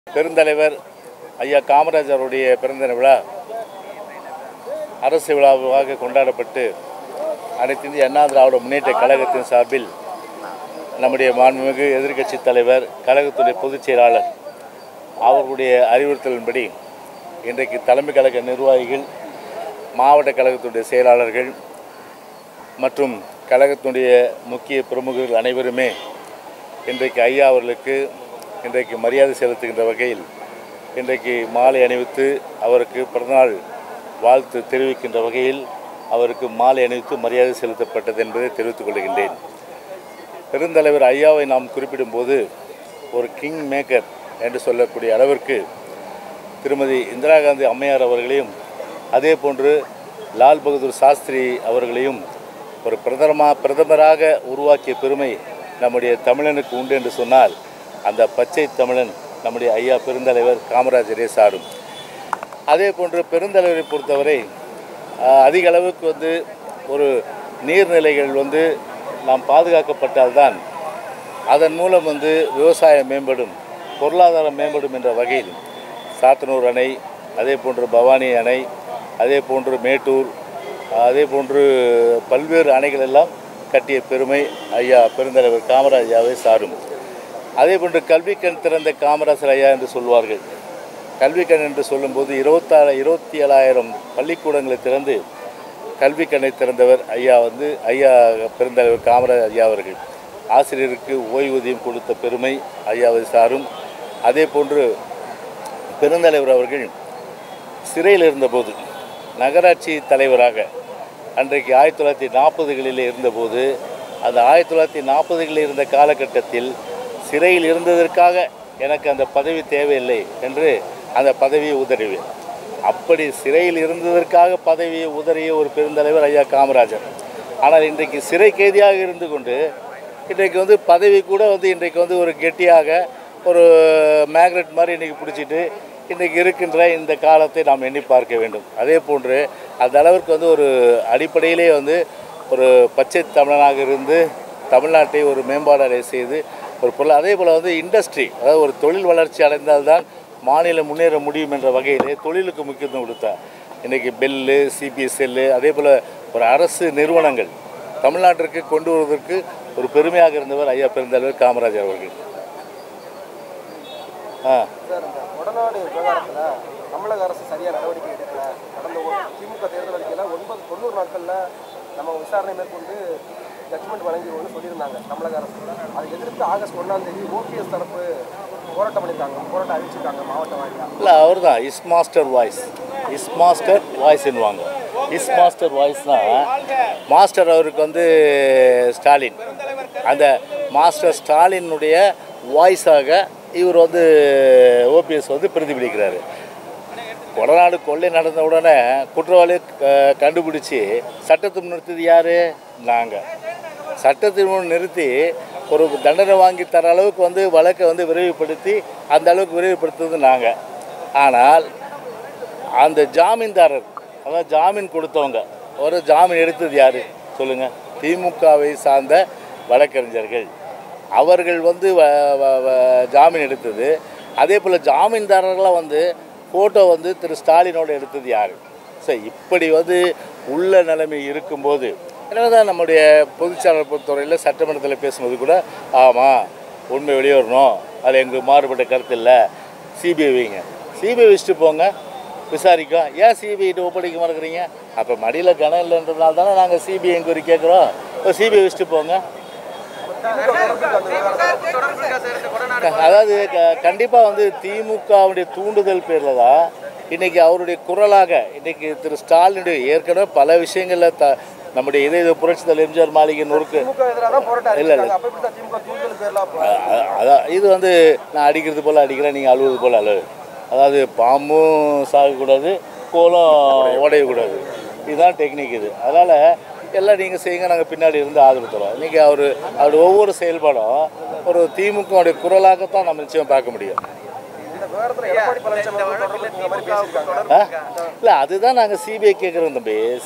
பெருந்தலைவர் ஐயா காமராஜருடைய பிறந்த விழா அரசு விழாவாக கொண்டாடப்பட்டு அனைத்து இந்திய அண்ணா திராவிட முன்னேற்ற கழகத்தின் சார்பில் நம்முடைய மாண்புமிகு எதிர்க்கட்சி தலைவர் கழகத்துடைய பொதுச் செயலாளர் அவர்களுடைய அறிவுறுத்தலின்படி இன்றைக்கு தலைமை கழக நிர்வாகிகள் மாவட்ட கழகத்துடைய செயலாளர்கள் மற்றும் கழகத்துடைய முக்கிய பிரமுகர்கள் அனைவருமே இன்றைக்கு ஐயா அவர்களுக்கு இன்றைக்கு மரியாதை செலுத்துகின்ற வகையில் இன்றைக்கு மாலை அணிவித்து அவருக்கு பிறந்தநாள் வாழ்த்து தெரிவிக்கின்ற வகையில் அவருக்கு மாலை அணிவித்து மரியாதை செலுத்தப்பட்டது என்பதை தெரிவித்துக் கொள்கின்றேன் பெருந்தலைவர் ஐயாவை நாம் குறிப்பிடும்போது ஒரு கிங் மேக்கர் என்று சொல்லக்கூடிய அளவிற்கு திருமதி இந்திரா காந்தி அம்மையார் அவர்களையும் அதே போன்று லால் பகதூர் சாஸ்திரி அவர்களையும் ஒரு பிரதம பிரதமராக உருவாக்கிய பெருமை நம்முடைய தமிழனுக்கு உண்டு என்று சொன்னால் அந்த பச்சை தமிழன் நம்முடைய ஐயா பெருந்தலைவர் காமராஜரே சாரும் அதே போன்று பெருந்தலைவரை பொறுத்தவரை ஆஹ், அதிக அளவுக்கு வந்து ஒரு நீர்நிலைகள் வந்து நாம் பாதுகாக்கப்பட்டால்தான் அதன் மூலம் வந்து விவசாயம் மேம்படும் பொருளாதாரம் மேம்படும் என்ற வகையில் சாத்தனூர் அணை அதே போன்று பவானி அணை அதே போன்று மேட்டூர் அதே போன்று பல்வேறு அணைகள் எல்லாம் கட்டிய பெருமை ஐயா பெருந்தலைவர் காமராஜ் ஐயாவை சாரும் அதே போன்று கல்விக்கண் திறந்த காமராசர் ஐயா என்று சொல்வார்கள் கல்விக்கண் என்று சொல்லும்போது இருபத்தாறு இருபத்தி ஏழாயிரம் பள்ளிக்கூடங்களை திறந்து கல்விக்கண்ணை திறந்தவர் ஐயா வந்து ஐயா பெருந்தலைவர் காமராஜ் ஐயா அவர்கள் ஆசிரியருக்கு ஓய்வூதியம் கொடுத்த பெருமை ஐயாவை சாரும் அதே போன்று பெருந்தலைவர் அவர்கள் சிறையில் இருந்தபோது நகராட்சி தலைவராக அன்றைக்கு ஆயிரத்தி தொள்ளாயிரத்தி நாற்பதுகளில் இருந்தபோது அந்த ஆயிரத்தி தொள்ளாயிரத்தி நாற்பதுகளில் இருந்த காலகட்டத்தில் சிறையில் இருந்ததற்காக எனக்கு அந்த பதவி தேவையில்லை என்று அந்த பதவியை உதறிவேன் அப்படி சிறையில் இருந்ததற்காக பதவியை உதறிய ஒரு பெருந்தலைவர் ஐயா காமராஜர் ஆனால் இன்றைக்கு சிறை கைதியாக இருந்து கொண்டு இன்றைக்கு வந்து பதவி கூட வந்து இன்றைக்கு வந்து ஒரு கெட்டியாக ஒரு மேக்னெட் மாதிரி இன்றைக்கி பிடிச்சிட்டு இன்றைக்கு இருக்கின்ற இந்த காலத்தை நாம் எண்ணி பார்க்க வேண்டும் அதே போன்று அந்த அளவிற்கு வந்து ஒரு அடிப்படையிலே வந்து ஒரு பச்சை தமிழனாக இருந்து தமிழ்நாட்டை ஒரு மேம்பாடு அடைய செய்து ஒரு பொருள் அதே போல் வந்து இண்டஸ்ட்ரி அதாவது ஒரு தொழில் வளர்ச்சி அடைந்தால்தான் மாநிலம் முன்னேற முடியும் என்ற வகையிலே தொழிலுக்கு முக்கியத்துவம் கொடுத்தார் இன்றைக்கி பெல்லு சிபிஎஸ்எல்லு அதே போல் ஒரு அரசு நிறுவனங்கள் தமிழ்நாட்டிற்கு கொண்டு வருவதற்கு ஒரு பெருமையாக இருந்தவர் ஐயா பெருந்தலைவர் காமராஜர் அவர்கள் ஆ சார் இந்த கொடநாடு விவகாரத்தில் தமிழக அரசு சரியாக நடவடிக்கை எடுக்கல கடந்த ஒரு திமுக தேர்தல் அறிக்கையில் ஒன்பது தொண்ணூறு நாட்களில் நம்ம விசாரணை மேற்கொண்டு ஜட்ஜ்மெண்ட் வழங்கிடுவோம்னு சொல்லியிருந்தாங்க தமிழக அரசு அதை எதிர்த்து ஆகஸ்ட் ஒன்றாம் தேதி ஓபிஎஸ் தரப்பு போராட்டம் பண்ணியிருக்காங்க போராட்டம் அறிவிச்சிருக்காங்க மாவட்ட வாரியாக இல்லை அவர் தான் his master voice his master வாய்ஸ்ன்னுவாங்க இஸ் மாஸ்டர் வாய்ஸ்னால் மாஸ்டர் அவருக்கு வந்து ஸ்டாலின் அந்த மாஸ்டர் ஸ்டாலினுடைய வாய்ஸாக இவர் வந்து ஓபிஎஸ் வந்து பிரதிபலிக்கிறாரு கொடநாடு கொள்ளை நடந்த உடனே குற்றவாளி க- கண்டுபிடிச்சி சட்டத்தை நிறுத்தது யார் நாங்கள் சட்டத்தின் முன் நிறுத்தி ஒரு தண்டனை வாங்கி தர அளவுக்கு வந்து வழக்கை வந்து விரைவுபடுத்தி அந்த அளவுக்கு விரைவுபடுத்துறது நாங்கள் ஆனால் அந்த ஜாமீன்தாரர் அதாவது ஜாமீன் கொடுத்தவங்க ஒரு ஜாமீன் எடுத்தது யார் சொல்லுங்கள் திமுகவை சார்ந்த வழக்கறிஞர்கள் அவர்கள் வந்து வ- வ- வ- ஜாமீன் எடுத்தது அதே போல் ஜாமீன்தாரர்களாக வந்து ஃபோட்டோ வந்து திரு ஸ்டாலினோட எடுத்தது யார் சரி இப்படி வந்து உள்ள நிலைமை இருக்கும்போது எனவே தான் நம்முடைய பொதுச்சாளர் பொறுத்தவரையில் சட்டமன்றத்தில் பேசும்போது கூட ஆமாம் உண்மை வெளியே வரணும் அது எங்களுக்கு மாறுபட்ட கருத்து இல்லை சிபிஐ வைங்க சிபிஐ வச்சுட்டு போங்க விசாரிக்கும் ஏன் சிபிஐட்டு ஒப்படைக்க மறக்கிறீங்க அப்போ மடியில் கனம் இல்லைன்றதுனால தானே நாங்கள் சிபிஐ என்கொயரி கேட்குறோம் இப்போ சிபிஐ வச்சுட்டு போங்க அதாவது க- கண்டிப்பாக வந்து திமுகவுடைய தூண்டுதல் பேரில் தான் இன்றைக்கி அவருடைய குரலாக இன்றைக்கி திரு ஸ்டாலினுடைய ஏற்கனவே பல விஷயங்களில் த நம்முடைய இதய இது புரட்சி தலைவர் எம்ஜிஆர் மாளிகை நொறுக்கு திமுக எதிராக தான் போராட்டம் இல்ல, இல்ல. அறிவிச்சிருக்காங்க அப்போ எப்படி சார் திமுக தூண்டுதல் பேர்லாம் அ- அதான் இது வந்து நான் அடிக்கிறது போல் அடிக்கிறேன் நீங்கள் அழுவது போல் அழுவு அதாவது பாம்பும் சாகக்கூடாது கோலம் உடையக்கூடாது இதுதான் டெக்னிக் இது அதனால் எல்லாம் நீங்கள் செய்யுங்க நாங்கள் பின்னாடி இருந்து ஆதரவு தரோம் இன்றைக்கி அவர் அவருடைய ஒவ்வொரு செயல்பாடும் ஒரு திமுகவுடைய குரலாகத்தான் நம்ம நிச்சயம் பார்க்க முடியும் இந்த விவகாரத்தில் எடப்பாடி பழனிசாமி அவர்கள் தொடர்பு இருக்கிற மாதிரி பேசியிருக்காங்க இல்லை அதுதான் நாங்கள் சிபிஐ கேட்குறோம் தம்பி